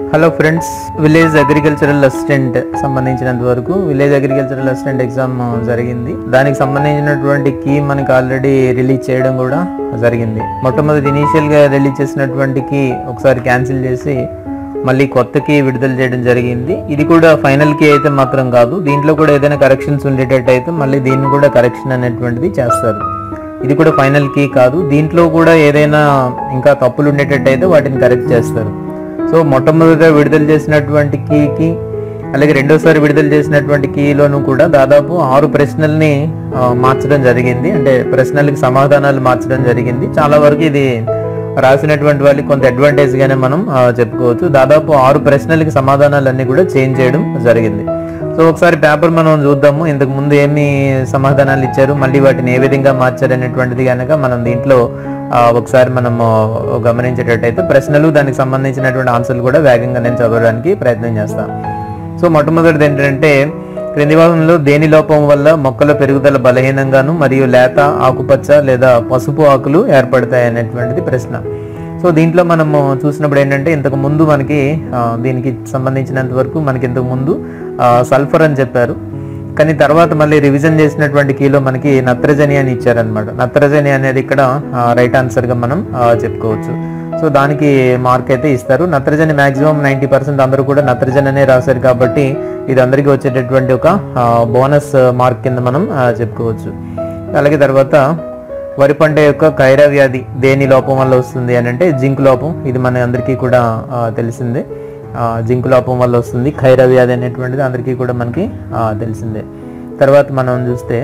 hello friends village agricultural assistant సంబంధించినంత వరకు village agricultural assistant exam జరిగింది దానికి సంబంధించినటువంటి కీ మనకి ఆల్రెడీ రిలీజ్ చేయడం కూడా జరిగింది మొట్టమొదటి ఇనీషియల్ గా రిలీజ్ చేసినటువంటి కీ ఒకసారి క్యాన్సిల్ చేసి మళ్ళీ కొత్త కీ విడుదల చేయడం జరిగింది ఇది కూడా ఫైనల్ కీ అయితే మాత్రం కాదు దీంట్లో కూడా ఏదైనా కరెక్షన్స్ ఉండేటట్టు అయితే మళ్ళీ దీన్ని కూడా కరెక్షన్ అనేటువంటిది చేస్తారు ఇది కూడా ఫైనల్ కీ కాదు దీంట్లో కూడా ఏదైనా ఇంకా తప్పులు ఉండేటట్టు అయితే వాటిని కరెక్ట్ చేస్తారు సో మొట్టమొదటిగా విడుదల చేసినటువంటి కీకి అలాగే రెండోసారి విడుదల చేసినటువంటి కీలోనూ కూడా దాదాపు ఆరు ప్రశ్నల్ని ఆ, మార్చడం జరిగింది అంటే ప్రశ్నలకి సమాధానాలు మార్చడం జరిగింది చాలా వరకు ఇది రాసినటువంటి వాళ్ళకి కొంత అడ్వాంటేజ్ గానే మనం ఆ, చెప్పుకోవచ్చు దాదాపు ఆరు ప్రశ్నలకి సమాధానాలు అన్ని కూడా చేంజ్ చేయడం జరిగింది సో ఒకసారి పేపర్ మనం చూద్దాము ఇంతకు ముందు ఏమి సమాధానాలు ఇచ్చారు మళ్ళీ వాటిని ఏ విధంగా మార్చారు అనేటువంటిది కనుక మనం దీంట్లో ఆ, ఒకసారి మనం గమనించేటట్టయితే ప్రశ్నలు దానికి సంబంధించినటువంటి ఆన్సర్లు కూడా వేగంగా నేను చదవడానికి ప్రయత్నం చేస్తాను సో మొట్టమొదటిది ఏంటంటే క్రింది భాగంలో దేని లోపం వల్ల మొక్కల పెరుగుదల బలహీనంగాను మరియు లేత ఆకుపచ్చ లేదా పసుపు ఆకులు ఏర్పడతాయి అనేటువంటిది ప్రశ్న సో దీంట్లో మనము చూసినప్పుడు ఏంటంటే ఇంతకు ముందు మనకి ఆ, దీనికి సంబంధించినంత వరకు మనకి ఇంతకు ముందు సల్ఫర్ అని చెప్పారు కానీ తర్వాత మళ్ళీ రివిజన్ చేసినటువంటి కీలో మనకి నత్రజని అని ఇచ్చారనమాట నత్రజని అనేది ఇక్కడ రైట్ ఆన్సర్ గా మనం ఆ, చెప్పుకోవచ్చు సో దానికి మార్క్ అయితే ఇస్తారు నత్రజని మాక్సిమం నైంటీ పర్సెంట్ అందరూ కూడా నత్రజని అనే రాశారు కాబట్టి ఇది అందరికీ వచ్చేటటువంటి ఒక బోనస్ మార్క్ కింద మనం ఆ, చెప్పుకోవచ్చు అలాగే తర్వాత వరి పంట యొక్క కైర వ్యాధి దేని లోపం వల్ల వస్తుంది అని అంటే జింక్ లోపం ఇది మన అందరికీ కూడా ఆ, తెలిసిందే ఆ, జింక్ లోపం వల్ల వస్తుంది ఖైర వ్యాధి అనేటువంటిది అందరికీ కూడా మనకి ఆ, తెలిసిందే తర్వాత మనం చూస్తే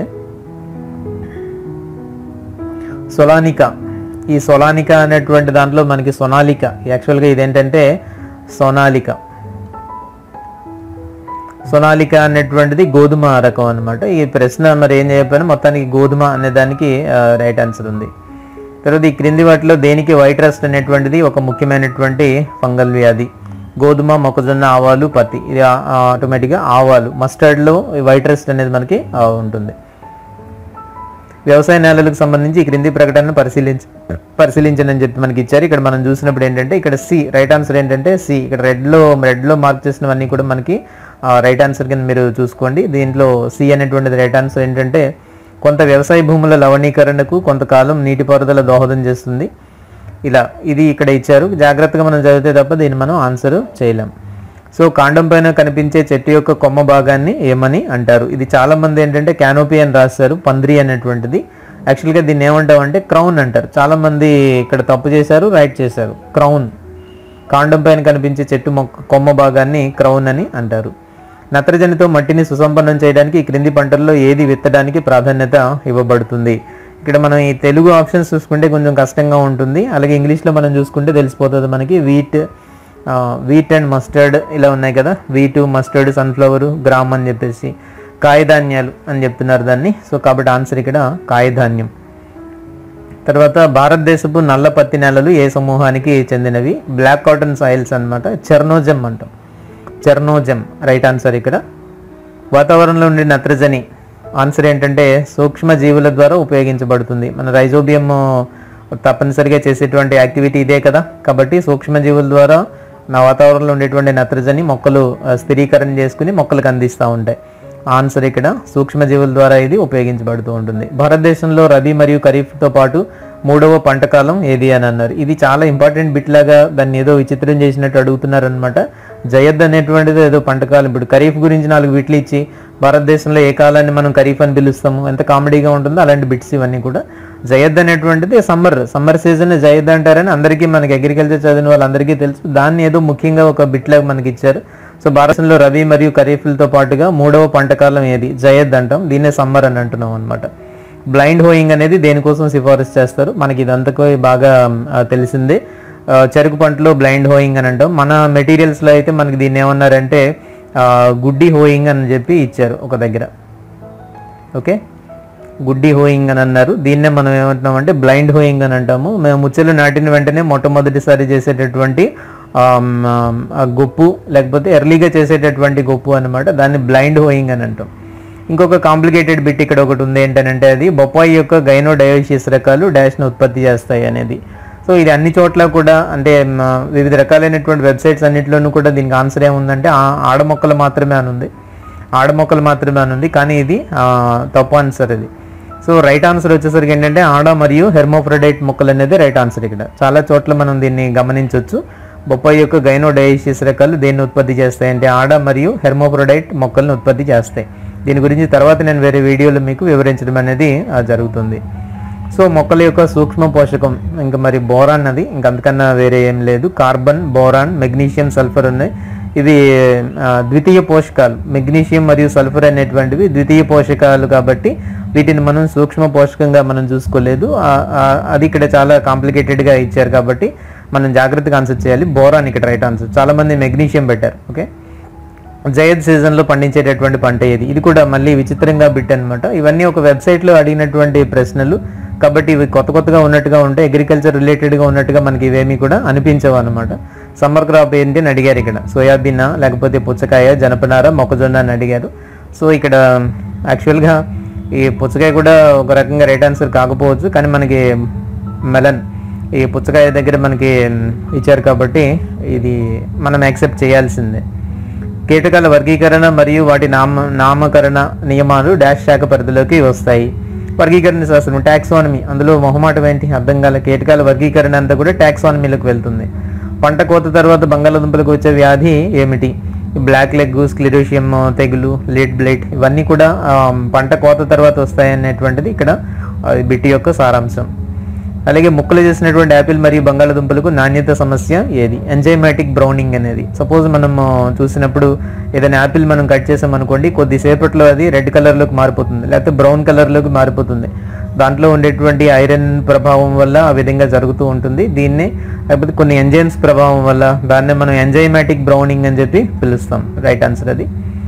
సొలానిక ఈ సొలానిక అనేటువంటి దాంట్లో మనకి సొనాలిక యాక్చువల్గా ఇదేంటంటే సోనాలిక సొనాలిక అనేటువంటిది గోధుమ రకం అన్నమాట ఈ ప్రశ్న మరి ఏం చెప్పాను మొత్తానికి గోధుమ అనే దానికి రైట్ ఆన్సర్ ఉంది తర్వాత ఈ క్రింది వాటిలో దేనికి వైట్ రస్ట్ అనేటువంటిది ఒక ముఖ్యమైనటువంటి ఫంగల్ వ్యాధి గోధుమ మొక్కజొన్న ఆవాలు పత్తి ఇది ఆటోమేటిక్గా ఆవాలు మస్టర్డ్లో వైట్ రస్ట్ అనేది మనకి ఆ, ఉంటుంది వ్యవసాయ నేలలకు సంబంధించి ఈ క్రింది ప్రకటనను పరిశీలించ పరిశీలించండి అని చెప్పి మనకి ఇచ్చారు ఇక్కడ మనం చూసినప్పుడు ఏంటంటే ఇక్కడ సి రైట్ ఆన్సర్ ఏంటంటే సి ఇక్కడ రెడ్లో రెడ్లో మార్క్ చేసినవన్నీ కూడా మనకి రైట్ ఆన్సర్ కింద మీరు చూసుకోండి దీంట్లో సి అనేటువంటిది రైట్ ఆన్సర్ ఏంటంటే కొంత వ్యవసాయ భూముల లవణీకరణకు కొంతకాలం నీటిపారుదల దోహదం చేస్తుంది ఇలా ఇది ఇక్కడ ఇచ్చారు జాగ్రత్తగా మనం చదివితే తప్ప దీన్ని మనం ఆన్సర్ చేయలేం సో కాండం పైన కనిపించే చెట్టు యొక్క కొమ్మ భాగాన్ని ఏమని అంటారు ఇది చాలా మంది ఏంటంటే క్యానోపీ అని రాస్తారు పంద్రి అనేటువంటిది యాక్చువల్గా దీన్ని ఏమంటామంటే క్రౌన్ అంటారు చాలా మంది ఇక్కడ తప్పు చేశారు రైట్ చేశారు క్రౌన్ కాండం పైన కనిపించే చెట్టు మొక్క కొమ్మ భాగాన్ని క్రౌన్ అని అంటారు నత్రజనితో మట్టిని సుసంపన్నం చేయడానికి ఈ క్రింది పంటల్లో ఏది విత్తడానికి ప్రాధాన్యత ఇవ్వబడుతుంది ఇక్కడ మనం ఈ తెలుగు ఆప్షన్స్ చూసుకుంటే కొంచెం కష్టంగా ఉంటుంది అలాగే ఇంగ్లీష్లో మనం చూసుకుంటే తెలిసిపోతుంది మనకి వీట్ వీట్ అండ్ మస్టర్డ్ ఇలా ఉన్నాయి కదా వీటు మస్టర్డ్ సన్ఫ్లవర్ గ్రామ్ అని చెప్పేసి కాయధాన్యాలు అని చెప్తున్నారు దాన్ని సో కాబట్టి ఆన్సర్ ఇక్కడ కాయధాన్యం తర్వాత భారతదేశపు నల్ల పత్తి నేలలు ఏ సమూహానికి చెందినవి బ్లాక్ కాటన్ సాయిల్స్ అన్నమాట చెర్నోజం అంటాం చెర్నోజం రైట్ ఆన్సర్ ఇక్కడ వాతావరణంలో ఉండే నత్రజని ఆన్సర్ ఏంటంటే సూక్ష్మ జీవుల ద్వారా ఉపయోగించబడుతుంది మన రైజోబియం తప్పనిసరిగా చేసేటువంటి యాక్టివిటీ ఇదే కదా కాబట్టి సూక్ష్మ జీవుల ద్వారా నా వాతావరణంలో ఉండేటువంటి నత్రజని మొక్కలు ఆ, స్థిరీకరణ చేసుకుని మొక్కలకు అందిస్తూ ఉంటాయి ఆన్సర్ ఇక్కడ సూక్ష్మజీవుల ద్వారా ఇది ఉపయోగించబడుతూ ఉంటుంది భారతదేశంలో రబీ మరియు ఖరీఫ్తో పాటు మూడవ పంట కాలం ఏది అని అన్నారు ఇది చాలా ఇంపార్టెంట్ బిట్ లాగా దాన్ని ఏదో విచిత్రం చేసినట్టు అడుగుతున్నారు అనమాట జయద్ అనేటువంటిది ఏదో పంట కాలం ఇప్పుడు ఖరీఫ్ గురించి నాలుగు బిట్లు ఇచ్చి భారతదేశంలో ఏ కాలాన్ని మనం ఖరీఫ్ అని పిలుస్తాము ఎంత కామెడీగా ఉంటుందో అలాంటి బిట్స్ ఇవన్నీ కూడా జయద్ అనేటువంటిది సమ్మర్ సమ్మర్ సీజన్ జయద్ అంటారని అందరికీ మనకి అగ్రికల్చర్ చదివిన వాళ్ళందరికీ తెలుసు దాన్ని ఏదో ముఖ్యంగా ఒక బిట్ లాగా మనకి ఇచ్చారు సో భారతదేశంలో రబీ మరియు ఖరీఫ్లతో పాటుగా మూడవ పంట కాలం ఏది జయద్ అంటాం దీన్నే సమ్మర్ అని అంటున్నాం అనమాట బ్లైండ్ హోయింగ్ అనేది దేనికోసం సిఫారసు చేస్తారు మనకి ఇదంతా బాగా ఆ, తెలిసిందే ఆ, చెరుకు పంటలో బ్లైండ్ హోయింగ్ అని అంటాం మన మెటీరియల్స్లో అయితే మనకి దీన్ని ఏమన్నారంటే ఆ, గుడ్డి హోయింగ్ అని చెప్పి ఇచ్చారు ఒక దగ్గర ఓకే గుడ్డి హోయింగ్ అని అన్నారు దీన్నే మనం ఏమంటున్నాం అంటే బ్లైండ్ హోయింగ్ అని అంటాము మేము ముచ్చలు నాటిన వెంటనే మొట్టమొదటిసారి చేసేటటువంటి ఆమ్, ఆమ్, ఆ గొప్పు లేకపోతే ఎర్లీగా చేసేటటువంటి గొప్పు అన్నమాట దాన్ని బ్లైండ్ హోయింగ్ అని అంటాం ఇంకొక కాంప్లికేటెడ్ బిట్ ఇక్కడ ఒకటి ఉంది ఏంటంటే అది బొప్పాయి యొక్క గైనో డయోషియస్ రకాలు డాష్ను ఉత్పత్తి చేస్తాయి అనేది సో ఇది అన్ని చోట్ల కూడా అంటే మ, వివిధ రకాలైనటువంటి వెబ్సైట్స్ అన్నింటిలోనూ కూడా దీనికి ఆన్సర్ ఏముందంటే ఆ- ఆడ మొక్కలు మాత్రమే అని ఉంది ఆడ మొక్కలు మాత్రమే అని ఉంది కానీ ఇది ఆ, తప్పు ఆన్సర్ ఇది సో రైట్ ఆన్సర్ వచ్చేసరికి ఏంటంటే ఆడ మరియు హెర్మోఫ్రడైట్ మొక్కలు అనేది రైట్ ఆన్సర్ ఇక్కడ చాలా చోట్ల మనం దీన్ని గమనించవచ్చు బొప్పాయి యొక్క గైనో డయేషియస్ రకాలు దేన్ని ఉత్పత్తి చేస్తాయి అంటే ఆడ మరియు హెర్మోఫ్రడైట్ మొక్కలను ఉత్పత్తి చేస్తాయి దీని గురించి తర్వాత నేను వేరే వీడియోలో మీకు వివరించడం అనేది ఆ, జరుగుతుంది సో మొక్కల యొక్క సూక్ష్మ పోషకం ఇంకా మరి బోరాన్ అది ఇంకా అంతకన్నా వేరే ఏం లేదు కార్బన్ బోరాన్ మెగ్నీషియం సల్ఫర్ ఉన్నాయి ఇవి ఆ, ద్వితీయ పోషకాలు మెగ్నీషియం మరియు సల్ఫర్ అనేటువంటివి ద్వితీయ పోషకాలు కాబట్టి వీటిని మనం సూక్ష్మ పోషకంగా మనం చూసుకోలేదు ఆ- ఆ- అది ఇక్కడ చాలా కాంప్లికేటెడ్గా ఇచ్చారు కాబట్టి మనం జాగ్రత్తగా ఆన్సర్ చేయాలి బోరాన్ ఇక్కడ రైట్ ఆన్సర్ చాలా మంది మెగ్నీషియం పెట్టారు ఓకే జయద్ సీజన్లో పండించేటటువంటి పంట ఏది ఇది కూడా మళ్ళీ విచిత్రంగా బిట్ అనమాట ఇవన్నీ ఒక వెబ్సైట్లో అడిగినటువంటి ప్రశ్నలు కాబట్టి ఇవి కొత్త కొత్తగా ఉన్నట్టుగా ఉంటాయి అగ్రికల్చర్ రిలేటెడ్గా ఉన్నట్టుగా మనకి ఇవేమీ కూడా అనిపించవు అనమాట సమ్మర్ క్రాప్ ఏంటి అని అడిగారు ఇక్కడ సోయాబీనా లేకపోతే పుచ్చకాయ జనపనార మొక్కజొన్న అని అడిగారు సో ఇక్కడ యాక్చువల్గా ఈ పుచ్చకాయ కూడా ఒక రకంగా రైట్ ఆన్సర్ కాకపోవచ్చు కానీ మనకి మెలన్ ఈ పుచ్చకాయ దగ్గర మనకి ఇచ్చారు కాబట్టి ఇది మనం యాక్సెప్ట్ చేయాల్సిందే కీటకాల వర్గీకరణ మరియు వాటి నామ నామకరణ నియమాలు డాష్ శాఖ పరిధిలోకి వస్తాయి వర్గీకరణ శాస్త్రం టాక్సానమీ అందులో మొహమాటం ఏంటి అర్థం కాల కీటకాల వర్గీకరణ అంతా కూడా టాక్సానమీలోకి వెళ్తుంది పంట కోత తర్వాత బంగాళాదుంపలకు వచ్చే వ్యాధి ఏమిటి బ్లాక్ లెగ్ స్క్లిరోషియం తెగులు లేట్ బ్లైట్ ఇవన్నీ కూడా ఆ, పంట కోత తర్వాత వస్తాయనేటువంటిది ఇక్కడ ఆ, బిట్టి యొక్క సారాంశం అలాగే ముక్కలు చేసినటువంటి యాపిల్ మరియు బంగాళాదుంపలకు నాణ్యత సమస్య ఏది ఎంజైమాటిక్ బ్రౌనింగ్ అనేది సపోజ్ మనం ఆ, చూసినప్పుడు ఏదైనా యాపిల్ మనం కట్ చేసాం అనుకోండి కొద్దిసేపట్లో అది రెడ్ కలర్లోకి మారిపోతుంది లేకపోతే బ్రౌన్ కలర్లోకి మారిపోతుంది దాంట్లో ఉండేటువంటి ఐరన్ ప్రభావం వల్ల ఆ విధంగా జరుగుతూ ఉంటుంది దీన్నే లేకపోతే కొన్ని ఎంజైమ్స్ ప్రభావం వల్ల దాన్నే మనం ఎంజైమాటిక్ బ్రౌనింగ్ అని చెప్పి పిలుస్తాం రైట్ ఆన్సర్ అది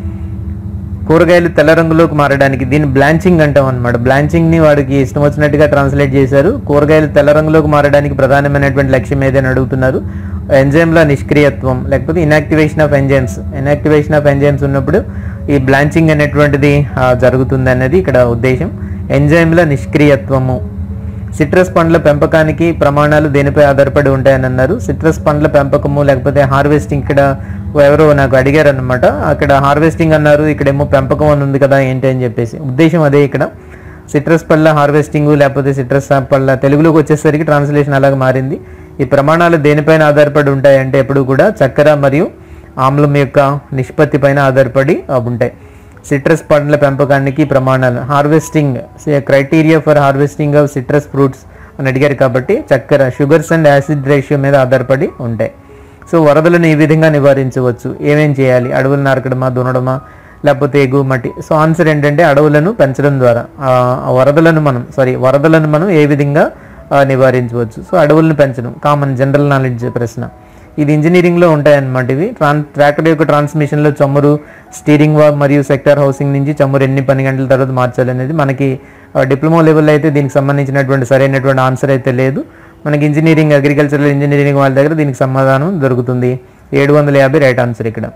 కూరగాయలు తెల్ల రంగులోకి మారడానికి దీన్ని బ్లాంచింగ్ అంటాం అనమాట బ్లాంచింగ్ ని వాడికి ఇష్టం వచ్చినట్టుగా ట్రాన్స్లేట్ చేశారు కూరగాయలు తెల్ల రంగులోకి మారడానికి ప్రధానమైనటువంటి లక్ష్యం ఏదని అడుగుతున్నారు ఎంజైమ్ల నిష్క్రియత్వం లేకపోతే inactivation of enzymes inactivation of enzymes ఉన్నప్పుడు ఈ బ్లాంచింగ్ అనేటువంటిది ఆ, జరుగుతుంది అనేది ఇక్కడ ఉద్దేశం ఎంజైమ్ల నిష్క్రియత్వము సిట్రస్ పండ్ల పెంపకానికి ప్రమాణాలు దేనిపై ఆధారపడి ఉంటాయని అన్నారు సిట్రస్ పండ్ల పెంపకము లేకపోతే హార్వెస్టింగ్ ఇక్కడ ఎవరో నాకు అడిగారు అనమాట అక్కడ హార్వెస్టింగ్ అన్నారు ఇక్కడేమో పెంపకం అని ఉంది కదా ఏంటి అని చెప్పేసి ఉద్దేశం అదే ఇక్కడ సిట్రస్ పళ్ళ హార్వెస్టింగ్ లేకపోతే సిట్రస్ పళ్ళ తెలుగులోకి వచ్చేసరికి ట్రాన్స్లేషన్ అలాగే మారింది ఈ ప్రమాణాలు దేనిపైన ఆధారపడి ఉంటాయి అంటే ఎప్పుడు కూడా చక్కెర మరియు ఆమ్లం యొక్క నిష్పత్తి పైన ఆధారపడి ఆ, ఉంటాయి సిట్రస్ పండ్ల పెంపకానికి ప్రమాణాలు harvesting criteria for harvesting of citrus fruits అని అడిగారు కాబట్టి చక్కెర షుగర్స్ అండ్ యాసిడ్ రేషియో మీద ఆధారపడి ఉంటాయి సో వరదలను ఈ విధంగా నివారించవచ్చు ఏమేం చేయాలి అడవులు నరకడమా దున్నడమా లేకపోతే ఎగువ మట్టి సో ఆన్సర్ ఏంటంటే అడవులను పెంచడం ద్వారా ఆ, ఆ వరదలను మనం సారీ వరదలను మనం ఏ విధంగా ఆ, నివారించవచ్చు సో అడవులను పెంచడం కామన్ జనరల్ నాలెడ్జ్ ప్రశ్న ఇది ఇంజనీరింగ్లో ఉంటాయన్నమాట ఇవి ట్రాన్ ట్రాక్టర్ యొక్క ట్రాన్స్మిషన్లో చమురు స్టీరింగ్ వాగ్ మరియు సెక్టర్ హౌసింగ్ నుంచి చమురు ఎన్ని పని గంటల తర్వాత మార్చాలి అనేది మనకి డిప్లొమా లెవెల్లో అయితే దీనికి సంబంధించినటువంటి సరైనటువంటి ఆన్సర్ అయితే లేదు మనకి ఇంజనీరింగ్ అగ్రికల్చరల్ ఇంజనీరింగ్ వాళ్ళ దగ్గర దీనికి సమాధానం దొరుకుతుంది ఏడు వందల యాభై రైట్ ఆన్సర్ ఇక్కడ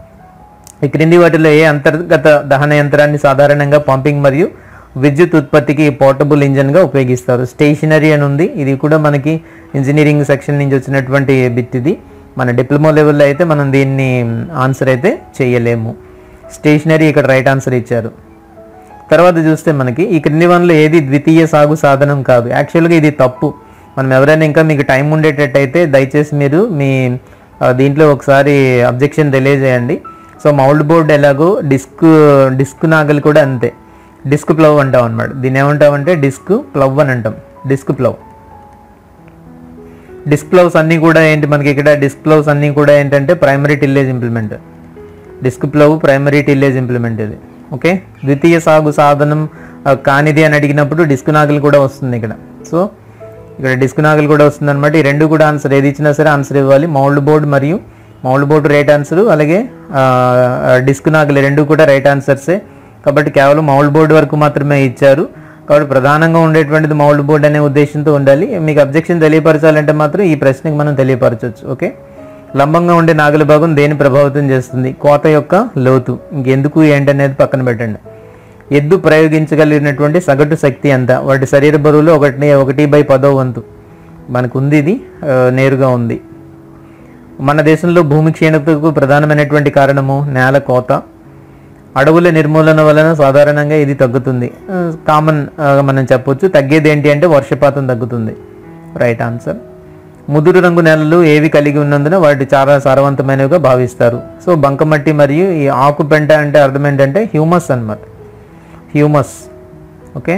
ఈ క్రింది వాటిలో ఏ అంతర్గత దహన యంత్రాన్ని సాధారణంగా పంపింగ్ మరియు విద్యుత్ ఉత్పత్తికి పోర్టబుల్ ఇంజన్గా ఉపయోగిస్తారు స్టేషనరీ అని ఉంది ఇది కూడా మనకి ఇంజనీరింగ్ సెక్షన్ నుంచి వచ్చినటువంటి బిట్ ఇది మన డిప్లొమా లెవెల్లో అయితే మనం దీన్ని ఆన్సర్ అయితే చేయలేము స్టేషనరీ ఇక్కడ రైట్ ఆన్సర్ ఇచ్చారు తర్వాత చూస్తే మనకి ఈ క్రింది వన్లో ఏది ద్వితీయ సాగు సాధనం కాదు యాక్చువల్గా ఇది తప్పు మనం ఎవరైనా ఇంకా మీకు టైం ఉండేటట్టయితే దయచేసి మీరు మీ ఆ, దీంట్లో ఒకసారి అబ్జెక్షన్ తెలియజేయండి సో మౌల్డ్ బోర్డ్ ఎలాగో డిస్క్ డిస్క్ నాగలి కూడా అంతే డిస్క్ ప్లవ్ అంటాం అనమాట దీన్ని ఏమంటామంటే డిస్క్ ప్లవ్ అని అంటాం డిస్క్ ప్లవ్ డిస్క్ ప్లవ్స్ అన్నీ కూడా ఏంటి మనకి ఇక్కడ డిస్క్ ప్లవ్స్ అన్నీ కూడా ఏంటంటే primary tillage implement disc plough primary tillage implement ఇది ఓకే ద్వితీయ సాగు సాధనం ఆ, కానిది అని అడిగినప్పుడు డిస్క్ నాగలు కూడా వస్తుంది ఇక్కడ సో ఇక్కడ డిస్క్ నాగలు కూడా వస్తుంది అనమాట ఈ రెండు కూడా ఆన్సర్ ఏది ఇచ్చినా సరే ఆన్సర్ ఇవ్వాలి మౌల్డ్ బోర్డ్ మరియు మౌల్డ్ బోర్డ్ రైట్ ఆన్సర్ అలాగే ఆ, ఆ, డిస్క్ నాగలు రెండు కూడా రైట్ ఆన్సర్సే కాబట్టి కేవలం మౌల్డ్ బోర్డ్ వరకు మాత్రమే ఇచ్చారు కాబట్టి ప్రధానంగా ఉండేటువంటిది మౌల్డ్ బోర్డ్ అనే ఉద్దేశంతో ఉండాలి మీకు అబ్జెక్షన్ తెలియపరచాలంటే మాత్రం ఈ ప్రశ్నకి మనం తెలియపరచవచ్చు ఓకే లంబంగా ఉండే నాగలి భాగం దేని ప్రభావితం చేస్తుంది కోత యొక్క లోతు ఇంకెందుకు ఏంటనేది పక్కన పెట్టండి ఎద్దు ప్రయోగించగలిగినటువంటి సగటు శక్తి ఎంత వాటి శరీర బరువులో ఒకటి ఒకటి బై పదో వంతు మనకు ఉంది ఇది ఆ, నేరుగా ఉంది మన దేశంలో భూమి క్షీణతకు ప్రధానమైనటువంటి కారణము నేల కోత అడవుల నిర్మూలన వలన సాధారణంగా ఇది తగ్గుతుంది కామన్ మనం చెప్పొచ్చు తగ్గేది ఏంటి అంటే వర్షపాతం తగ్గుతుంది రైట్ ఆన్సర్ ముదురు రంగు నేలలు ఏవి కలిగి ఉన్నందున వాటి చాలా సారవంతమైనవిగా భావిస్తారు సో బంకమట్టి మరియు ఈ ఆకు పెంట అంటే అర్థం ఏంటంటే హ్యూమస్ అన్నమాట హ్యూమస్ ఓకే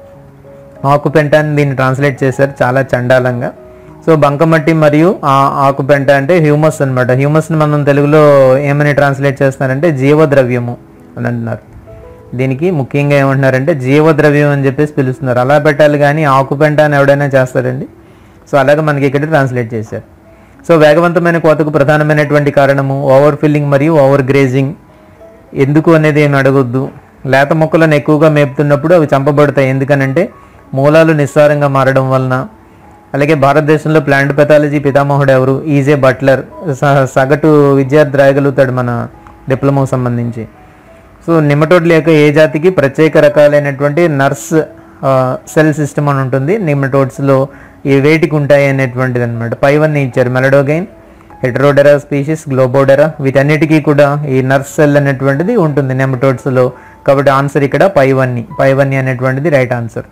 ఆకు పెంట అని దీన్ని ట్రాన్స్లేట్ చేశారు చాలా చండాలంగా సో బంకమట్టి మరియు ఆ ఆకు పెంట అంటే హ్యూమస్ అనమాట హ్యూమస్ని మనం తెలుగులో ఏమని ట్రాన్స్లేట్ చేస్తున్నారంటే జీవద్రవ్యము అని అంటున్నారు దీనికి ముఖ్యంగా ఏమంటున్నారంటే జీవద్రవ్యం అని చెప్పేసి పిలుస్తున్నారు అలా పెట్టాలి కానీ ఆకు పెంట అని ఎవడైనా చేస్తారండి సో అలాగే మనకి ఇక్కడ ట్రాన్స్లేట్ చేశారు సో వేగవంతమైన కోతకు ప్రధానమైనటువంటి కారణము ఓవర్ ఫిల్లింగ్ మరియు ఓవర్ గ్రేజింగ్ ఎందుకు అనేది ఏమి అడగొద్దు లేత మొక్కలను ఎక్కువగా మేపుతున్నప్పుడు అవి చంపబడతాయి ఎందుకనంటే మూలాలు నిస్సారంగా మారడం వలన అలాగే భారతదేశంలో ప్లాంట్ పెథాలజీ పితామహుడు ఎవరు ఈజే బట్లర్ స- సగటు విద్యార్థి రాయగలుగుతాడు మన డిప్లొమా సంబంధించి సో నిమటోడ్ల యొక్క ఏ జాతికి ప్రత్యేక రకాలైనటువంటి నర్స్ సెల్ సిస్టమ్ అని ఉంటుంది నిమటోడ్స్లో ఏ వేటికి ఉంటాయి అనేటువంటిది అనమాట పైవన్నీ ఇచ్చారు మెలడోగైన్ హెటరోడెరా స్పీషీస్ గ్లోబోడెరా వీటన్నిటికీ కూడా ఈ నర్స్ సెల్ అనేటువంటిది ఉంటుంది నెమటోడ్స్లో కాబట్టి ఆన్సర్ ఇక్కడ పైవన్నీ పైవన్నీ అనేటువంటిది రైట్ ఆన్సర్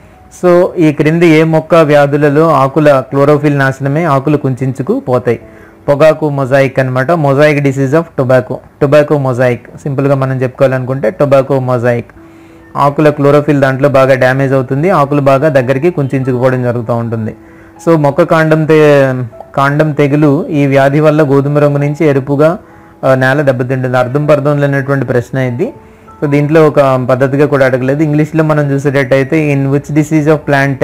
సో ఈ క్రింది ఏ మొక్క వ్యాధులలో ఆకుల క్లోరోఫిల్ నాశనమే ఆకులు కుంచుకు పోతాయి పొగాకు మొజాయిక్ అన్నమాట mosaic disease of tobacco tobacco mosaic సింపుల్గా మనం చెప్పుకోవాలనుకుంటే టొబాకో మొజాయిక్ ఆకుల క్లోరోఫిల్ దాంట్లో బాగా డ్యామేజ్ అవుతుంది ఆకులు బాగా దగ్గరికి కుంచుకుపోవడం జరుగుతూ ఉంటుంది సో మొక్క కాండం తె కాండం తెగులు ఈ వ్యాధి వల్ల గోధుమ రంగు నుంచి ఎరుపుగా ఆ, నేల దెబ్బతింటుంది అర్థం పర్థం లేనటువంటి ప్రశ్న ఇది సో దీంట్లో ఒక పద్ధతిగా కూడా అడగలేదు ఇంగ్లీష్లో మనం చూసేటట్టయితే in which disease of plant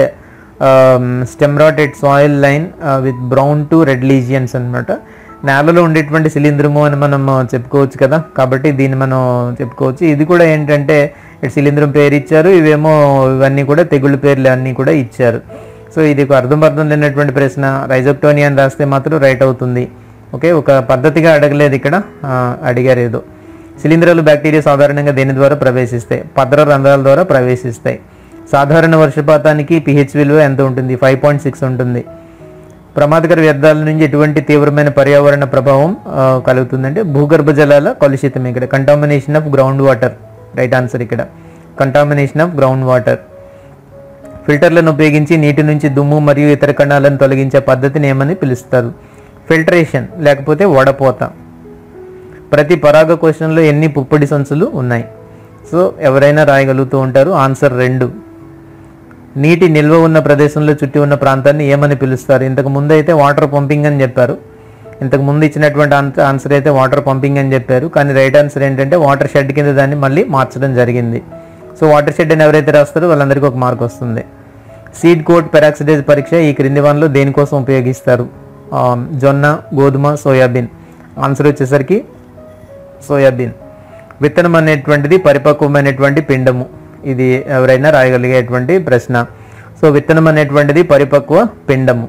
stem rot at soil line with brown to red lesions అన్నమాట నేలలో ఉండేటువంటి శిలీంధ్రము అని మనం చెప్పుకోవచ్చు కదా కాబట్టి దీన్ని మనం చెప్పుకోవచ్చు ఇది కూడా ఏంటంటే ఇటు శిలీంధ్రం పేరు ఇచ్చారు ఇవేమో ఇవన్నీ కూడా తెగుళ్ళ పేర్లు అన్నీ కూడా ఇచ్చారు సో ఇది ఒక అర్థం అర్థం లేనటువంటి ప్రశ్న రైజోప్టోనియా అని రాస్తే మాత్రం రైట్ అవుతుంది ఓకే ఒక పద్ధతిగా అడగలేదు ఇక్కడ ఆ, అడిగారు ఏదో శిలీంధ్రాలు బ్యాక్టీరియా సాధారణంగా దేని ద్వారా ప్రవేశిస్తాయి పద్ర రంధ్రాల ద్వారా ప్రవేశిస్తాయి సాధారణ వర్షపాతానికి పిహెచ్ విలువ ఎంత ఉంటుంది ఫైవ్ పాయింట్ సిక్స్ ఉంటుంది ప్రమాదకర వ్యర్థాల నుంచి ఎటువంటి తీవ్రమైన పర్యావరణ ప్రభావం ఆ, కలుగుతుందంటే భూగర్భ జలాల కలుషితం ఇక్కడ contamination of ground water right answer ఇక్కడ కంటామినేషన్ ఆఫ్ గ్రౌండ్ వాటర్ ఫిల్టర్లను ఉపయోగించి నీటి నుంచి దుమ్ము మరియు ఇతర కణాలను తొలగించే పద్ధతిని ఏమని పిలుస్తారు ఫిల్టరేషన్ లేకపోతే వడపోత ప్రతి పరాగ కోశంలో ఎన్ని పుప్పొడి సంచులు ఉన్నాయి సో ఎవరైనా రాయగలుగుతూ ఉంటారు ఆన్సర్ రెండు నీటి నిల్వ ఉన్న ప్రదేశంలో చుట్టి ఉన్న ప్రాంతాన్ని ఏమని పిలుస్తారు ఇంతకు ముందు అయితే వాటర్ పంపింగ్ అని చెప్పారు ఇంతకు ముందు ఇచ్చినటువంటి ఆన్స- ఆన్సర్ అయితే వాటర్ పంపింగ్ అని చెప్పారు కానీ రైట్ ఆన్సర్ ఏంటంటే వాటర్ షెడ్ కింద దాన్ని మళ్ళీ మార్చడం జరిగింది సో వాటర్ షెడ్ అని ఎవరైతే రాస్తారో వాళ్ళందరికీ ఒక మార్క్ వస్తుంది సీడ్ కోట్ పెరాక్సిడేజ్ పరీక్ష ఈ క్రింది వన్లో దేనికోసం ఉపయోగిస్తారు ఆ, జొన్న గోధుమ సోయాబీన్ ఆన్సర్ వచ్చేసరికి సోయాబీన్ విత్తనం అనేటువంటిది పరిపక్వమైనటువంటి పిండము ఇది ఎవరైనా రాయగలిగేటువంటి ప్రశ్న సో విత్తనం అనేటువంటిది పరిపక్వ పిండము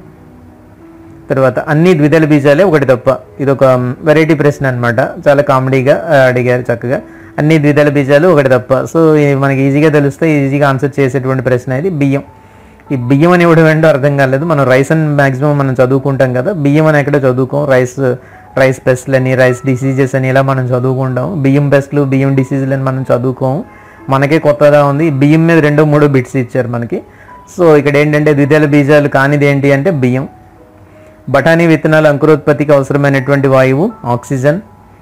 తర్వాత అన్ని ద్విదళ బీజాలే ఒకటి తప్ప ఇది ఒక వెరైటీ ప్రశ్న అన్నమాట చాలా కామెడీగా ఆ, అడిగారు చక్కగా అన్ని ద్విదళ బీజాలు ఒకటి తప్ప సో ఇది మనకి ఈజీగా తెలుస్తే ఈజీగా ఆన్సర్ చేసేటువంటి ప్రశ్న ఇది బియ్యం ఈ బియ్యం అని ఇవ్వడం ఏంటో అర్థం కాలేదు మనం రైస్ అని మాక్సిమం మనం చదువుకుంటాం కదా బియ్యం అని ఎక్కడ చదువుకోం రైస్ రైస్ పెస్ట్లు అని రైస్ డిసీజెస్ అని ఇలా మనం చదువుకుంటాం బియ్యం పెస్ట్లు బియ్యం డిసీజులు అని మనం చదువుకోం మనకే కొత్తగా ఉంది ఈ బియ్యం మీద రెండో మూడో బిట్స్ ఇచ్చారు మనకి సో ఇక్కడ ఏంటంటే ద్విదళ బీజాలు కానిది ఏంటి అంటే బియ్యం బఠానీ విత్తనాల అంకురోత్పత్తికి అవసరమైనటువంటి వాయువు ఆక్సిజన్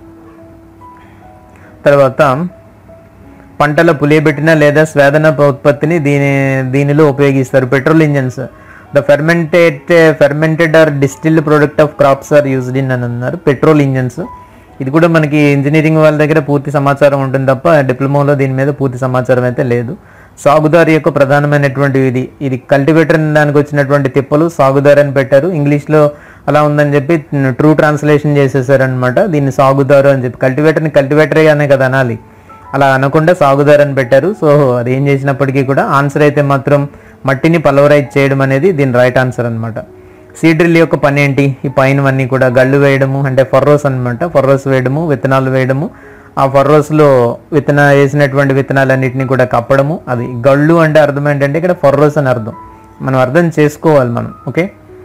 తర్వాత పంటల పులియబెట్టిన లేదా స్వేదన ఉత్పత్తిని దీని దీనిలో ఉపయోగిస్తారు petrol engines the fermented fermented or distilled product of crops are used in అని అన్నారు పెట్రోల్ ఇంజన్స్ ఇది కూడా మనకి ఇంజనీరింగ్ వాళ్ళ దగ్గర పూర్తి సమాచారం ఉంటుంది తప్ప డిప్లొమాలో దీని మీద పూర్తి సమాచారం అయితే లేదు సాగుదారి యొక్క ప్రధానమైనటువంటి ఇది ఇది కల్టివేటర్ దానికి వచ్చినటువంటి తిప్పలు సాగుదారి అని పెట్టారు ఇంగ్లీష్లో అలా ఉందని చెప్పి ట్రూ ట్రాన్స్లేషన్ చేసేసారనమాట దీన్ని సాగుదారు అని చెప్పి కల్టివేటర్ని కల్టివేటరే అనే కదా అనాలి అలా అనకుండా సాగుదారు అని పెట్టారు సో అది ఏం చేసినప్పటికీ కూడా ఆన్సర్ అయితే మాత్రం మట్టిని పలవరైజ్ చేయడం అనేది దీని రైట్ ఆన్సర్ అనమాట సీడ్రిల్ యొక్క పని ఏంటి ఈ పైనవన్నీ కూడా గళ్ళు వేయడము అంటే ఫర్రోస్ అన్నమాట ఫర్రోస్ వేయడము విత్తనాలు వేయడము ఆ ఫర్రోస్లో విత్తన వేసినటువంటి విత్తనాలన్నింటినీ కూడా కప్పడము అది గళ్ళు అంటే అర్థం ఏంటంటే ఇక్కడ ఫర్రోస్ అని అర్థం మనం అర్థం చేసుకోవాలి మనం ఓకే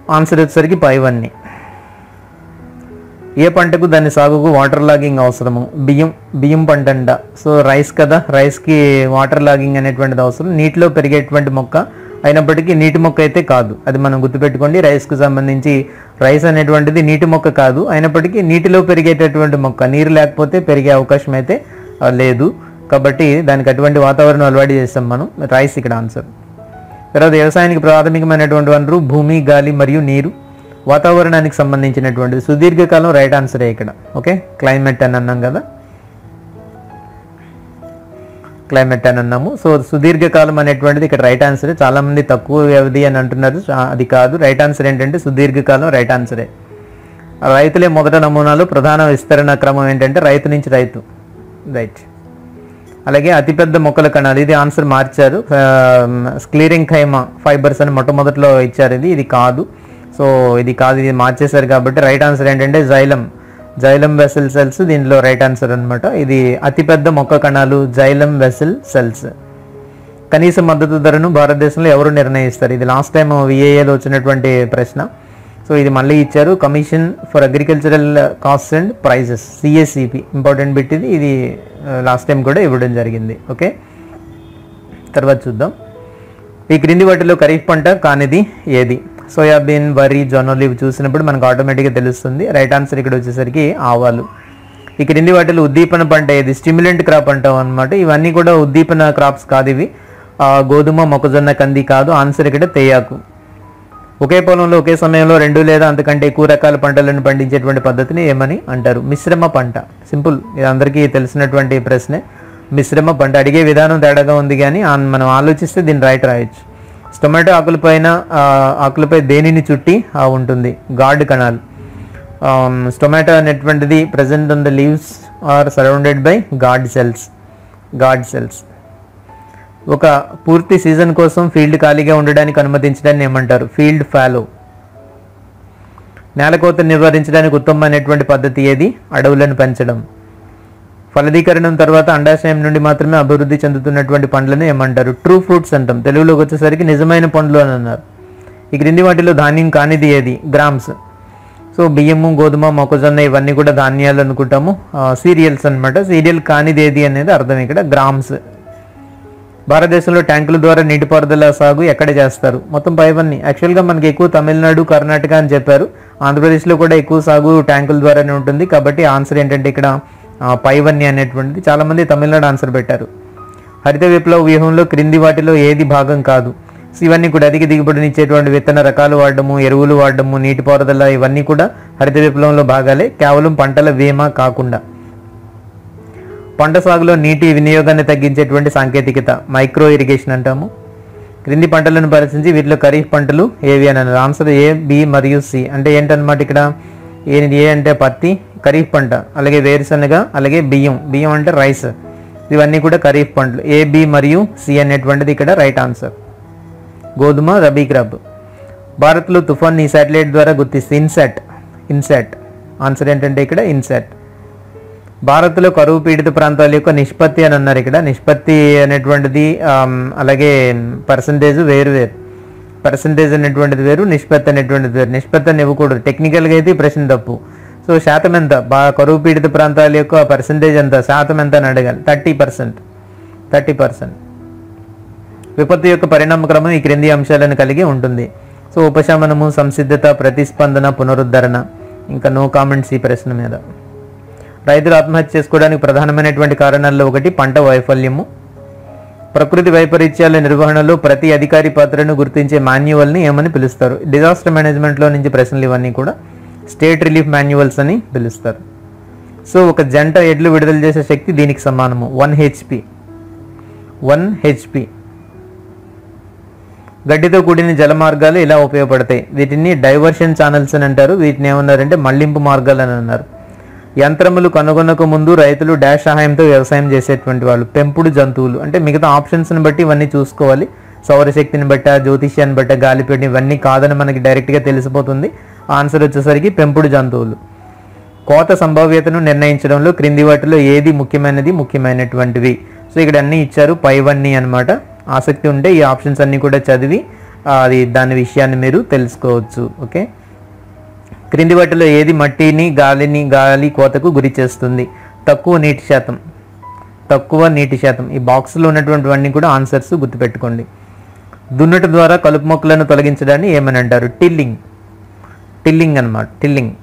ఆన్సర్ వచ్చేసరికి పైవన్నీ ఏ పంటకు దాని సాగుకు వాటర్ లాగింగ్ అవసరము బియ్యం బియ్యం పంట అంట సో రైస్ కదా రైస్కి వాటర్ లాగింగ్ అనేటువంటిది అవసరం నీటిలో పెరిగేటువంటి మొక్క అయినప్పటికీ నీటి మొక్క అయితే కాదు అది మనం గుర్తుపెట్టుకోండి రైస్కు సంబంధించి రైస్ అనేటువంటిది నీటి మొక్క కాదు అయినప్పటికీ నీటిలో పెరిగేటటువంటి మొక్క నీరు లేకపోతే పెరిగే అవకాశం అయితే ఆ, లేదు కాబట్టి దానికి అటువంటి వాతావరణం అలవాటు చేస్తాం మనం రైస్ ఇక్కడ ఆన్సర్ తర్వాత వ్యవసాయానికి ప్రాథమికమైనటువంటి వనరు భూమి గాలి మరియు నీరు వాతావరణానికి సంబంధించినటువంటిది సుదీర్ఘకాలం రైట్ ఆన్సరే ఇక్కడ ఓకే క్లైమేట్ అని అన్నాం కదా క్లైమేట్ అని అన్నాము సో సుదీర్ఘకాలం అనేటువంటిది ఇక్కడ రైట్ ఆన్సరే చాలా మంది తక్కువ వ్యవధి అని అంటున్నారు చా- అది కాదు రైట్ ఆన్సర్ ఏంటంటే సుదీర్ఘకాలం రైట్ ఆన్సరే రైతులే మొదట నమూనాలు ప్రధాన విస్తరణ క్రమం ఏంటంటే రైతు నుంచి రైతు రైట్ అలాగే అతిపెద్ద మొక్కల కణాలు ఇది ఆన్సర్ మార్చారు స్క్లీరింగ్ ఖైమా ఫైబర్స్ అని మొట్టమొదట్లో ఇచ్చారు ఇది ఇది కాదు సో ఇది కాదు ఇది మార్చేశారు కాబట్టి రైట్ ఆన్సర్ ఏంటంటే జైలం జైలం వెసల్ సెల్స్ దీనిలో రైట్ ఆన్సర్ అన్నమాట ఇది అతిపెద్ద మొక్క కణాలు జైలం వెసల్ సెల్స్ కనీస మద్దతు ధరను భారతదేశంలో ఎవరు నిర్ణయిస్తారు ఇది లాస్ట్ టైం విఏఏలో వచ్చినటువంటి ప్రశ్న సో ఇది మళ్ళీ ఇచ్చారు commission for agricultural cost and prices CSCP important bit ఇది ఇది లాస్ట్ టైం కూడా ఇవ్వడం జరిగింది ఓకే తర్వాత చూద్దాం ఈ క్రింది వాటిలో ఖరీఫ్ పంట కానిది ఏది సోయాబీన్ వరి జొన్నలు ఇవి చూసినప్పుడు మనకు ఆటోమేటిక్గా తెలుస్తుంది రైట్ ఆన్సర్ ఇక్కడ వచ్చేసరికి ఆవాలు ఈ క్రింది వాటిలో ఉద్దీపన పంట ఏది స్టిమ్యులెంట్ క్రాప్ అంటాం అనమాట ఇవన్నీ కూడా ఉద్దీపన క్రాప్స్ కాదు ఇవి ఆ, గోధుమ మొక్కజొన్న కంది కాదు ఆన్సర్ ఇక్కడ తేయాకు ఒకే పొలంలో ఒకే సమయంలో రెండు లేదా అంతకంటే ఎక్కువ రకాల పంటలను పండించేటువంటి పద్ధతిని ఏమని అంటారు మిశ్రమ పంట సింపుల్ ఇది అందరికీ తెలిసినటువంటి ప్రశ్నే మిశ్రమ పంట అడిగే విధానం తేడాగా ఉంది కానీ ఆ- మనం ఆలోచిస్తే దీన్ని రైట్ రాయొచ్చు టొమాటో ఆకులపైన ఆ, ఆకులపై దేనిని చుట్టి ఆ, ఉంటుంది గార్డ్ కణాలు టొమాటో అనేటువంటిది present on the leaves are surrounded by guard cells guard cells ఒక పూర్తి సీజన్ కోసం ఫీల్డ్ ఖాళీగా ఉండడానికి అనుమతించడాన్ని ఏమంటారు ఫీల్డ్ ఫాలో నేలకోత నివారించడానికి ఉత్తమమైనటువంటి పద్ధతి ఏది అడవులను పెంచడం ఫలదీకరణం తర్వాత అండాశయం నుండి మాత్రమే అభివృద్ధి చెందుతున్నటువంటి పండ్లను ఏమంటారు ట్రూ ఫ్రూట్స్ అంటాం తెలుగులోకి వచ్చేసరికి నిజమైన పండ్లు అని అన్నారు ఈ క్రింది వాటిలో ధాన్యం కానిది ఏది గ్రామ్స్ సో బియ్యము గోధుమ మొక్కజొన్న ఇవన్నీ కూడా ధాన్యాలు అనుకుంటాము సీరియల్స్ అన్నమాట సీరియల్ కానిది ఏది అనేది అర్థం ఇక్కడ గ్రామ్స్ భారతదేశంలో ట్యాంకుల ద్వారా నీటిపారుదల సాగు ఎక్కడ చేస్తారు మొత్తం పైవన్నీ యాక్చువల్గా మనకి ఎక్కువ తమిళనాడు కర్ణాటక అని చెప్పారు ఆంధ్రప్రదేశ్లో కూడా ఎక్కువ సాగు ట్యాంకుల ద్వారానే ఉంటుంది కాబట్టి ఆన్సర్ ఏంటంటే ఇక్కడ ఆ, పైవన్నీ అనేటువంటిది చాలామంది తమిళనాడు ఆన్సర్ పెట్టారు హరిత విప్లవ వ్యూహంలో క్రింది వాటిలో ఏది భాగం కాదు సో ఇవన్నీ కూడా అధిక దిగుబడినిచ్చేటువంటి విత్తన రకాలు వాడడము ఎరువులు వాడడము నీటిపారుదల ఇవన్నీ కూడా హరిత విప్లవంలో భాగాలే కేవలం పంటల బీమా కాకుండా పంట సాగులో నీటి వినియోగాన్ని తగ్గించేటువంటి సాంకేతికత మైక్రో ఇరిగేషన్ అంటాము క్రింది పంటలను పరిశీలించి వీటిలో ఖరీఫ్ పంటలు ఏవి అని అన్నారు ఆన్సర్ ఏ బి మరియు సి అంటే ఏంటన్నమాట ఇక్కడ ఏ ఏ అంటే పత్తి ఖరీఫ్ పంట అలాగే వేరుశనగ అలాగే బియ్యం బియ్యం అంటే రైస్ ఇవన్నీ కూడా ఖరీఫ్ పంటలు ఏ బి మరియు సి అనేటువంటిది ఇక్కడ రైట్ ఆన్సర్ గోధుమ రబీ క్రాప్ భారత్లో తుఫాన్ ఈ శాటిలైట్ ద్వారా గుర్తిస్తే ఇన్సాట్ ఇన్సాట్ ఆన్సర్ ఏంటంటే ఇక్కడ ఇన్సాట్ భారత్లో కరువు పీడిత ప్రాంతాల యొక్క నిష్పత్తి అని అన్నారు ఇక్కడ నిష్పత్తి అనేటువంటిది ఆమ్, అలాగే పర్సంటేజ్ వేరు వేరు పర్సంటేజ్ అనేటువంటిది వేరు నిష్పత్తి అనేటువంటిది వేరు నిష్పత్తి అని ఇవ్వకూడదు టెక్నికల్గా అయితే ఈ ప్రశ్న తప్పు సో శాతం ఎంత బా కరువు పీడిత ప్రాంతాల యొక్క పర్సంటేజ్ ఎంత శాతం ఎంత అని అడగాలి థర్టీ పర్సెంట్ థర్టీ పర్సెంట్ విపత్తు యొక్క పరిణామ క్రమం ఈ క్రింది అంశాలను కలిగి ఉంటుంది సో ఉపశమనము సంసిద్ధత ప్రతిస్పందన పునరుద్ధరణ ఇంకా నో కామెంట్స్ ఈ ప్రశ్న మీద రైతులు ఆత్మహత్య చేసుకోవడానికి ప్రధానమైనటువంటి కారణాల్లో ఒకటి పంట వైఫల్యము ప్రకృతి వైపరీత్యాల నిర్వహణలో ప్రతి అధికారి పాత్రను గుర్తించే మాన్యువల్ని ఏమని పిలుస్తారు డిజాస్టర్ మేనేజ్మెంట్లో నుంచి ప్రశ్నలు ఇవన్నీ కూడా స్టేట్ రిలీఫ్ మాన్యువల్స్ అని పిలుస్తారు సో ఒక జంట ఎడ్లు విడుదల చేసే శక్తి దీనికి సమానము వన్ హెచ్పి వన్ హెచ్పి గడ్డితో కూడిన జల మార్గాలు ఇలా ఉపయోగపడతాయి వీటిని డైవర్షన్ ఛానల్స్ అని అంటారు వీటిని ఏమన్నారంటే మళ్లింపు మార్గాలు అని అన్నారు యంత్రములు కనుగొనక ముందు రైతులు డాష్ సహాయంతో వ్యవసాయం చేసేటువంటి వాళ్ళు పెంపుడు జంతువులు అంటే మిగతా ఆప్షన్స్ని బట్టి ఇవన్నీ చూసుకోవాలి సౌరశక్తిని బట్ట జ్యోతిష్యాన్ని బట్ట గాలిపేట ఇవన్నీ కాదని మనకి డైరెక్ట్గా తెలిసిపోతుంది ఆన్సర్ వచ్చేసరికి పెంపుడు జంతువులు కోత సంభావ్యతను నిర్ణయించడంలో క్రింది వాటిలో ఏది ముఖ్యమైనది ముఖ్యమైనటువంటివి సో ఇక్కడ అన్ని ఇచ్చారు పైవన్నీ అన్నమాట ఆసక్తి ఉంటే ఈ ఆప్షన్స్ అన్ని కూడా చదివి ఆ, అది దాని విషయాన్ని మీరు తెలుసుకోవచ్చు ఓకే క్రింది వాటిలో ఏది మట్టిని గాలిని గాలి కోతకు గురి చేస్తుంది తక్కువ నీటి శాతం తక్కువ నీటి శాతం ఈ బాక్స్లో ఉన్నటువంటివన్నీ కూడా ఆన్సర్స్ గుర్తుపెట్టుకోండి దున్నుట ద్వారా కలుపు మొక్కలను తొలగించడాన్ని ఏమని అంటారు టిల్లింగ్ టిల్లింగ్ అన్నమాట టిల్లింగ్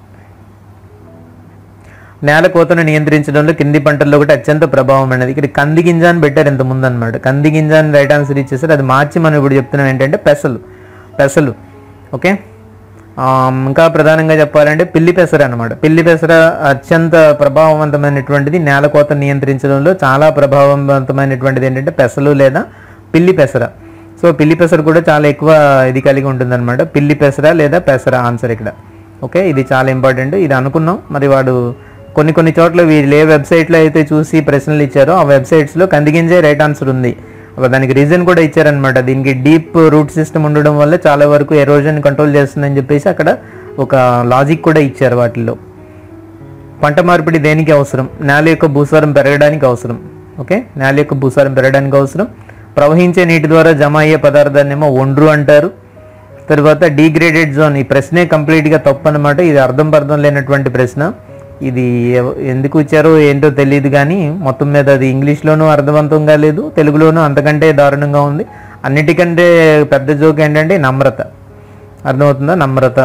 నేల కోతను నియంత్రించడంలో కింది పంటల్లో ఒకటి అత్యంత ప్రభావం అనేది ఇక్కడ కంది గింజ అని పెట్టారు ఇంత ముందు అనమాట కంది గింజ అని రైట్ ఆన్సర్ ఇచ్చేసారు అది మార్చి మనం ఇప్పుడు చెప్తున్నాం ఏంటంటే పెసలు పెసలు ఓకే ఆ, ఇంకా ప్రధానంగా చెప్పాలంటే పిల్లి పెసర అనమాట పిల్లి పెసర అత్యంత ప్రభావవంతమైనటువంటిది నేల కోత నియంత్రించడంలో చాలా ప్రభావవంతమైనటువంటిది ఏంటంటే పెసలు లేదా పిల్లి పెసర సో పిల్లి పెసర కూడా చాలా ఎక్కువ ఇది కలిగి ఉంటుందన్నమాట పిల్లి పెసర లేదా పెసర ఆన్సర్ ఇక్కడ ఓకే ఇది చాలా ఇంపార్టెంట్ ఇది అనుకున్నాం మరి వాడు కొన్ని కొన్ని చోట్ల వీళ్ళు ఏ వెబ్సైట్లో అయితే చూసి ప్రశ్నలు ఇచ్చారో ఆ వెబ్సైట్స్లో కందిగింజే రైట్ ఆన్సర్ ఉంది ఒక దానికి రీజన్ కూడా ఇచ్చారనమాట దీనికి డీప్ రూట్ సిస్టమ్ ఉండడం వల్ల చాలా వరకు ఎరోజన్ కంట్రోల్ చేస్తుందని చెప్పేసి అక్కడ ఒక లాజిక్ కూడా ఇచ్చారు వాటిల్లో పంట మార్పిడి దేనికి అవసరం నేల యొక్క భూసారం పెరగడానికి అవసరం ఓకే నేల యొక్క భూసారం పెరగడానికి అవసరం ప్రవహించే నీటి ద్వారా జమ అయ్యే పదార్థాన్ని ఏమో ఒండ్రు అంటారు తర్వాత డీగ్రేడెడ్ జోన్ ఈ ప్రశ్నే కంప్లీట్గా తప్పు అనమాట ఇది అర్థం పర్థం లేనటువంటి ప్రశ్న ఇది ఎవ- ఎందుకు ఇచ్చారో ఏంటో తెలియదు కానీ మొత్తం మీద అది ఇంగ్లీష్లోనూ అర్థవంతంగా లేదు తెలుగులోనూ అంతకంటే దారుణంగా ఉంది అన్నిటికంటే పెద్ద జోక్ ఏంటంటే నమ్రత అర్థమవుతుందా నమ్రత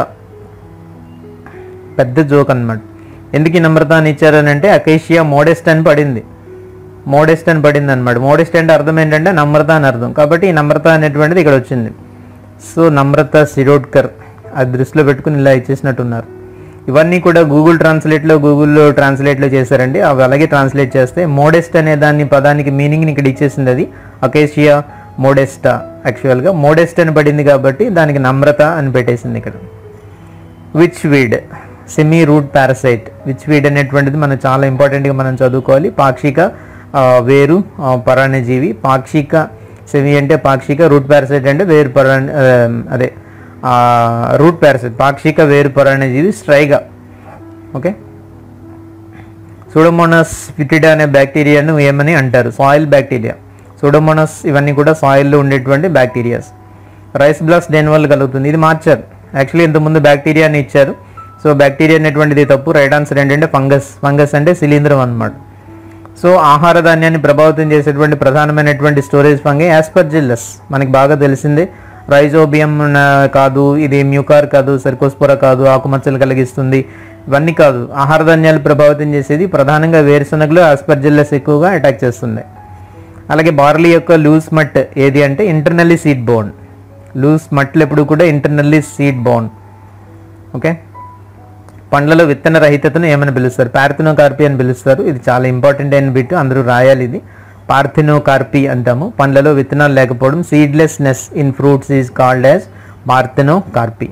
పెద్ద జోక్ అన్నమాట ఎందుకు ఈ నమ్రత అని ఇచ్చారని అంటే అకేషియా మోడెస్ట్ అని పడింది మోడెస్ట్ అని పడింది అనమాట మోడెస్ట్ అంటే అర్థం ఏంటంటే నమ్రత అని అర్థం కాబట్టి ఈ నమ్రత అనేటువంటిది ఇక్కడ వచ్చింది సో నమ్రత శిరోడ్కర్ అది దృష్టిలో పెట్టుకుని ఇలా ఇచ్చేసినట్టున్నారు ఇవన్నీ కూడా గూగుల్ ట్రాన్స్లేట్లో గూగుల్లో ట్రాన్స్లేట్లో చేశారండి అవి అలాగే ట్రాన్స్లేట్ చేస్తే మోడెస్ట్ అనే దాని పదానికి మీనింగ్ని ఇక్కడ ఇచ్చేసింది అది అకేషియా మోడెస్టా యాక్చువల్గా మోడెస్ట్ అని పడింది కాబట్టి దానికి నమ్రత అని పెట్టేసింది ఇక్కడ witch weed semi root parasite witch weed అనేటువంటిది మనం చాలా ఇంపార్టెంట్గా మనం చదువుకోవాలి పాక్షిక ఆ, వేరు ఆ, పరాన్నజీవి పాక్షిక సెమీ అంటే పాక్షిక రూట్ పారసైట్ అంటే వేరు పరాణ ఆ, అదే రూట్ పారసైట్ పాక్షిక వేరు పరాన్నజీవి స్ట్రైగా ఓకే సూడోమోనస్ ఫిటిడా అనే బ్యాక్టీరియాను ఏమని అంటారు సాయిల్ బ్యాక్టీరియా సూడోమోనస్ ఇవన్నీ కూడా సాయిల్లో ఉండేటువంటి బ్యాక్టీరియాస్ రైస్ బ్లాస్ట్ దేని వల్ల కలుగుతుంది ఇది మార్చారు యాక్చువల్లీ ఇంతకుముందు బ్యాక్టీరియా అని ఇచ్చారు సో బ్యాక్టీరియా అనేటువంటిది తప్పు రైట్ ఆన్సర్ ఏంటంటే ఫంగస్ ఫంగస్ అంటే శిలీంధ్రం అన్నమాట సో ఆహార ధాన్యాన్ని ప్రభావితం చేసేటువంటి ప్రధానమైనటువంటి స్టోరేజ్ ఫంగే యాస్పర్జిల్లస్ మనకి బాగా తెలిసిందే రైజోబియం కాదు ఇది మ్యూకార్ కాదు సర్కోస్పోర కాదు ఆకుమచ్చలు కలిగిస్తుంది ఇవన్నీ కాదు ఆహార ధాన్యాలు ప్రభావితం చేసేది ప్రధానంగా వేరుశనగలు ఆస్పర్జిల్లస్ ఎక్కువగా అటాక్ చేస్తుంది అలాగే బార్లీ యొక్క లూస్ మట్ ఏది అంటే ఇంటర్నల్లీ సీడ్ బోన్ లూస్ మట్లు ఎప్పుడు కూడా ఇంటర్నల్లీ సీడ్ బోన్ ఓకే పండ్లలో విత్తన రహితతను ఏమని పిలుస్తారు పార్థినోకార్పి అని పిలుస్తారు ఇది చాలా ఇంపార్టెంట్ అయిన బిట్ అందరూ రాయాలి ఇది పార్థినోకార్పి అంటాము పండ్లలో విత్తనాలు లేకపోవడం seedlessness in fruits is called as parthenocarpy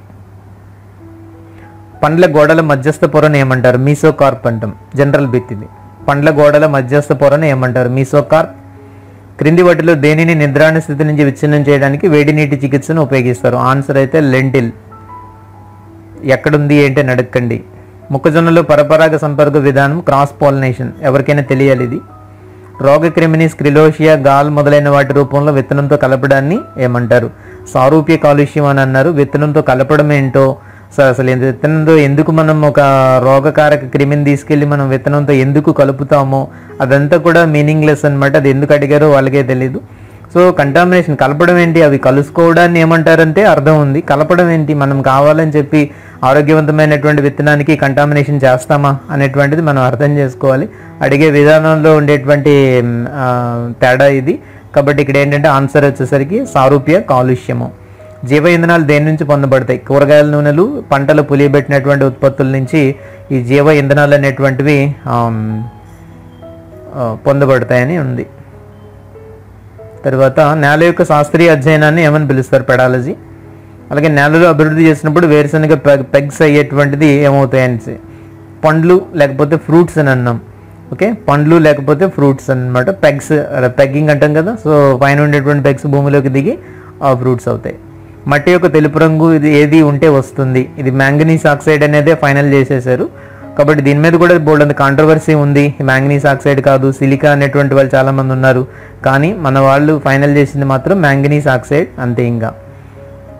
పండ్ల గోడల మధ్యస్థ పొరను ఏమంటారు మీసోకార్ప్ అంటాం జనరల్ బిట్ ఇది పండ్ల గోడల మధ్యస్థ పొరను ఏమంటారు మీసోకార్ప్ క్రింది వాటిలో దేనిని నిద్రాణ స్థితి నుంచి విచ్ఛిన్నం చేయడానికి వేడి నీటి చికిత్సను ఉపయోగిస్తారు ఆన్సర్ అయితే లెంటిల్ ఎక్కడుంది ఏంటి అని అడగండి మొక్కజొన్నలో పరపరాగ సంపర్క విధానం క్రాస్ పాలినేషన్ ఎవరికైనా తెలియాలి ఇది రోగక్రిమిని స్క్రిలోషియా గాల్ మొదలైన వాటి రూపంలో విత్తనంతో కలపడాన్ని ఏమంటారు సారూప్య కాలుష్యం అని అన్నారు విత్తనంతో కలపడం ఏంటో సో అసలు ఈ విత్తనంతో ఎందుకు మనం ఒక రోగకారక క్రిమిని తీసుకెళ్ళి మనం విత్తనంతో ఎందుకు కలుపుతామో అదంతా కూడా మీనింగ్లెస్ అన్నమాట అది ఎందుకు అడిగారో వాళ్ళకే తెలియదు సో కంటామినేషన్ కలపడం ఏంటి అవి కలుసుకోవడాన్ని ఏమంటారంటే అర్థం ఉంది కలపడం ఏంటి మనం కావాలని చెప్పి ఆరోగ్యవంతమైనటువంటి విత్తనానికి కంటామినేషన్ చేస్తామా అనేటువంటిది మనం అర్థం చేసుకోవాలి అడిగే విధానంలో ఉండేటువంటి మ్, ఆ, తేడా ఇది కాబట్టి ఇక్కడ ఏంటంటే ఆన్సర్ వచ్చేసరికి సారూప్య కాలుష్యము జీవ ఇంధనాలు దేని నుంచి పొందబడతాయి కూరగాయల నూనెలు పంటలు పులియబెట్టినటువంటి ఉత్పత్తుల నుంచి ఈ జీవ ఇంధనాలు అనేటువంటివి ఆమ్, ఆ, పొందబడతాయని ఉంది తర్వాత నేల యొక్క శాస్త్రీయ అధ్యయనాన్ని ఏమని పిలుస్తారు పెడాలజీ అలాగే నేలలో అభివృద్ధి చేసినప్పుడు వేరుశనగ పెగ్ పెగ్స్ అయ్యేటువంటిది ఏమవుతాయని పండ్లు లేకపోతే ఫ్రూట్స్ అని అన్నాం ఓకే పండ్లు లేకపోతే ఫ్రూట్స్ అన్నమాట పెగ్స్ పెగ్గింగ్ అంటాం కదా సో పైన ఉండేటువంటి పెగ్స్ భూమిలోకి దిగి ఆ ఫ్రూట్స్ అవుతాయి మట్టి యొక్క తెలుపు రంగు ఇది ఏది ఉంటే వస్తుంది ఇది మ్యాంగనీస్ ఆక్సైడ్ అనేదే ఫైనల్ చేసేసారు కాబట్టి దీని మీద కూడా బోల్డ్ కాంట్రవర్సీ ఉంది మ్యాంగనీస్ ఆక్సైడ్ కాదు సిలికా అనేటువంటి వాళ్ళు చాలా మంది ఉన్నారు కానీ మన వాళ్ళు ఫైనల్ చేసింది మాత్రం మ్యాంగనీస్ ఆక్సైడ్ అంతే ఇంకా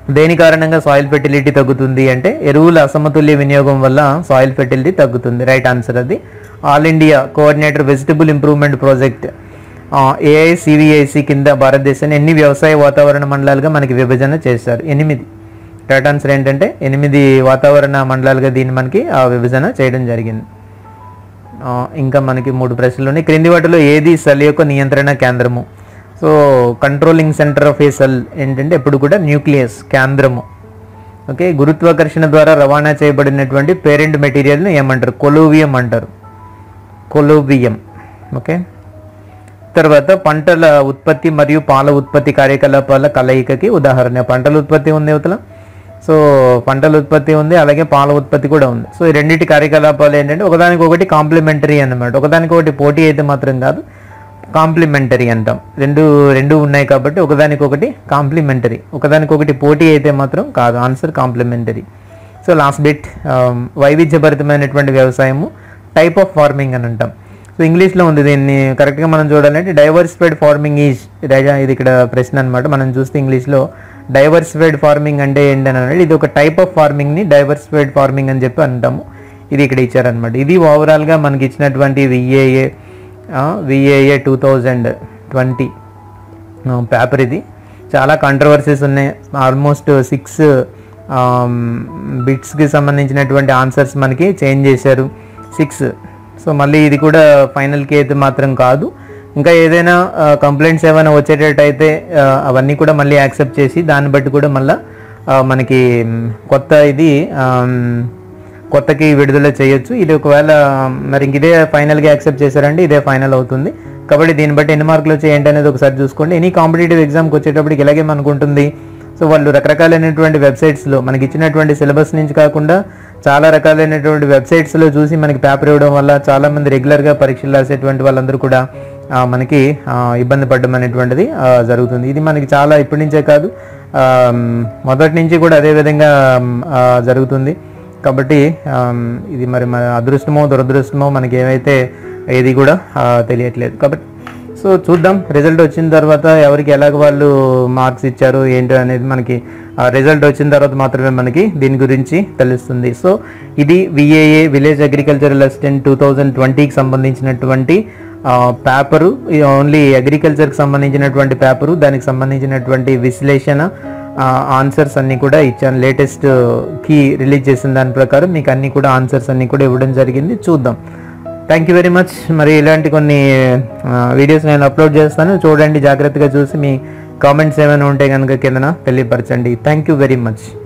దేని కారణంగా సాయిల్ ఫెర్టిలిటీ తగ్గుతుంది అంటే ఎరువుల అసమతుల్య వినియోగం వల్ల సాయిల్ ఫెర్టిలిటీ తగ్గుతుంది రైట్ ఆన్సర్ అది all India coordinator vegetable improvement project AICVIC కింద భారతదేశాన్ని ఎన్ని వ్యవసాయ వాతావరణ మండలాలుగా మనకి విభజన చేశారు ఎనిమిది రైట్ ఆన్సర్ ఏంటంటే ఎనిమిది వాతావరణ మండలాలుగా దీన్ని మనకి ఆ విభజన చేయడం జరిగింది ఆ, ఇంకా మనకి మూడు ప్రశ్నలు ఉన్నాయి క్రింది వాటిలో ఏది సెల్ యొక్క నియంత్రణ కేంద్రము so controlling centre of a cell ఏంటంటే ఎప్పుడు కూడా న్యూక్లియస్ కేంద్రము ఓకే గురుత్వాకర్షణ ద్వారా రవాణా చేయబడినటువంటి పేరెంట్ మెటీరియల్ని ఏమంటారు కొలోవియం అంటారు కొలోవియం ఓకే తర్వాత పంటల ఉత్పత్తి మరియు పాల ఉత్పత్తి కార్యకలాపాల కలయికకి ఉదాహరణ పంటల ఉత్పత్తి ఉంది యువతల సో పంటల ఉత్పత్తి ఉంది అలాగే పాల ఉత్పత్తి కూడా ఉంది సో ఈ రెండింటి కార్యకలాపాలు ఏంటంటే ఒకదానికొకటి కాంప్లిమెంటరీ అన్నమాట ఒకదానికొకటి పోటీ అయితే మాత్రం కాదు కాంప్లిమెంటరీ అంటాం రెండు రెండు ఉన్నాయి కాబట్టి ఒకదానికొకటి కాంప్లిమెంటరీ ఒకదానికొకటి పోటీ అయితే మాత్రం కాదు answer complementary so last bit వైవిధ్యభరితమైనటువంటి వ్యవసాయము టైప్ ఆఫ్ ఫార్మింగ్ అని అంటాం సో ఇంగ్లీష్లో ఉంది దీన్ని కరెక్ట్గా మనం చూడాలంటే డైవర్సిఫైడ్ ఫార్మింగ్ ఈజ్ ఇది ఇక్కడ ప్రశ్న అనమాట మనం చూస్తే ఇంగ్లీష్లో డైవర్సిఫైడ్ ఫార్మింగ్ అంటే ఏంటని అన్నాడు ఇది ఒక టైప్ ఆఫ్ ఫార్మింగ్ని డైవర్సిఫైడ్ ఫార్మింగ్ అని చెప్పి అంటాము ఇది ఇక్కడ ఇచ్చారనమాట ఇది ఓవరాల్గా మనకి ఇచ్చినటువంటి VAA VAA two thousand twenty paper ఇది చాలా కాంట్రవర్సీస్ ఉన్నాయి ఆల్మోస్ట్ సిక్స్ బిట్స్కి సంబంధించినటువంటి ఆన్సర్స్ మనకి చేంజ్ చేశారు సిక్స్ సో మళ్ళీ ఇది కూడా ఫైనల్కి అయితే మాత్రం కాదు ఇంకా ఏదైనా కంప్లైంట్స్ ఏమైనా వచ్చేటట్టు అయితే ఆ, అవన్నీ కూడా మళ్ళీ యాక్సెప్ట్ చేసి దాన్ని బట్టి కూడా మళ్ళీ మనకి మ్, కొత్త ఇది ఆమ్, కొత్తకి విడుదల చేయొచ్చు ఇది ఒకవేళ మరి ఇంక ఇదే ఫైనల్గా యాక్సెప్ట్ చేశారంటే ఇదే ఫైనల్ అవుతుంది కాబట్టి దీన్ని బట్టి ఎన్ని మార్కులు వచ్చాయి ఏంటి అనేది ఒకసారి చూసుకోండి ఎనీ కాంపిటేటివ్ ఎగ్జామ్కి వచ్చేటప్పటికి ఇలాగే మనకుంటుంది సో వాళ్ళు రకరకాలైనటువంటి వెబ్సైట్స్లో మనకి ఇచ్చినటువంటి సిలబస్ నుంచి కాకుండా చాలా రకాలైనటువంటి వెబ్సైట్స్లో చూసి మనకి పేపర్ ఇవ్వడం వల్ల చాలామంది రెగ్యులర్గా పరీక్షలు రాసేటువంటి వాళ్ళందరూ కూడా ఆ, మనకి ఆ, ఇబ్బంది పడడం అనేటువంటిది ఆ, జరుగుతుంది ఇది మనకి చాలా ఇప్పటి నుంచే కాదు ఆ, మొదటి నుంచి కూడా అదే విధంగా ఆ, జరుగుతుంది కాబట్టి ఆమ్, ఇది మరి మన అదృష్టమో దురదృష్టమో మనకి ఏమైతే ఏది కూడా ఆ, తెలియట్లేదు కాబట్టి సో చూద్దాం రిజల్ట్ వచ్చిన తర్వాత ఎవరికి ఎలాగ వాళ్ళు మార్క్స్ ఇచ్చారు ఏంటో అనేది మనకి రిజల్ట్ వచ్చిన తర్వాత మాత్రమే మనకి దీని గురించి తెలుస్తుంది సో ఇది VAA village agricultural assistant two thousand ట్వంటీకి సంబంధించినటువంటి పేపరు ఓన్లీ అగ్రికల్చర్కి సంబంధించినటువంటి పేపరు దానికి సంబంధించినటువంటి విశ్లేషణ ఆన్సర్స్ అన్నీ కూడా ఇచ్చాను లేటెస్ట్ కీ రిలీజ్ చేసిన దాని ప్రకారం మీకు అన్నీ కూడా ఆన్సర్స్ అన్నీ కూడా ఇవ్వడం జరిగింది చూద్దాం థ్యాంక్ యూ వెరీ మచ్ మరి ఇలాంటి కొన్ని వీడియోస్ నేను అప్లోడ్ చేస్తాను చూడండి జాగ్రత్తగా చూసి మీ కామెంట్స్ ఏమైనా ఉంటే కనుక కిందన తెలియపరచండి థ్యాంక్ యూ వెరీ మచ్